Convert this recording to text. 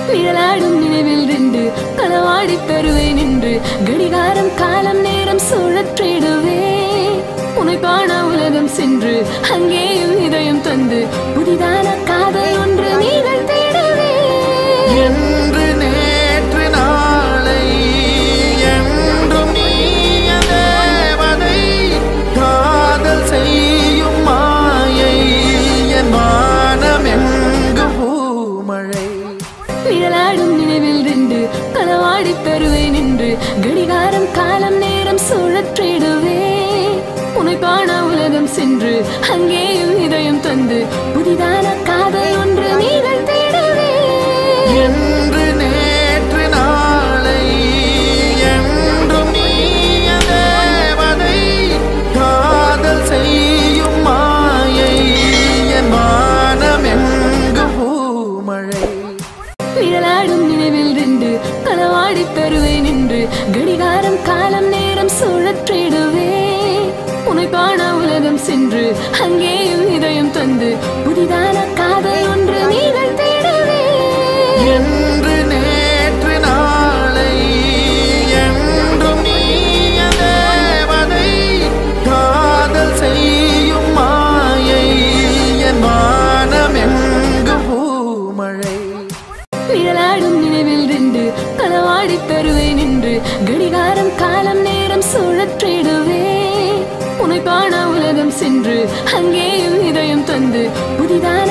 நிழலாடும் நினைவில் நின்று களவாடி பெறுவேன் என்று கடிகாரம் காலம் நேரம் சுழற்றிடுவே உன்னை காண உலகம் சென்று அங்கேயும் இதயம் தந்து புதிதான காதல் ஒன்று நீங்கள் தேடவே என்று நேற்று நாளை என்றும் நீய தேவதை காதல் செய்யும் மாயை என் வானம் எங்கு பூமழை நிழலாடும் நினைவில் நின்று களவாடி பெறுவேன் என்று கடிகாரம் காலம் நேரம் சுழற்றிடுவே உன்னை காண உலகம் சென்று அங்கேயும் இதயம் தந்து புதிதான காதல் ஒன்று நீங்கள் தேடவே என்று நேற்று நாளை என்றும் நீய தேவதை காதல் செய்யும் மாயை என் வானம் எங்கு பூமழை நிழலாடும் நினைவில் நின்று களவாடி பெறுவேன் என்று கடிகாரம் காலம் நேரம் சுழற்றிடுவே உன்னை காண உலகம் சென்று அங்கேயும் இதயம் தந்து புதிதான காதல் ஒன்று நீங்கள் தேடவே என்று நேற்று நாளை என்றும் நீய தேவதை காதல் செய்யும் மாயை என் வானம் எங்கு பூமழை நிழலாடும் நினைவில் நின்று களவாடி பெறுவேன் என்று கடிகாரம் காலம் நேரம் சுழற்றிடுவே உன்னை காண உலகம் சென்று அங்கேயும் இதயம் தந்து புதிதான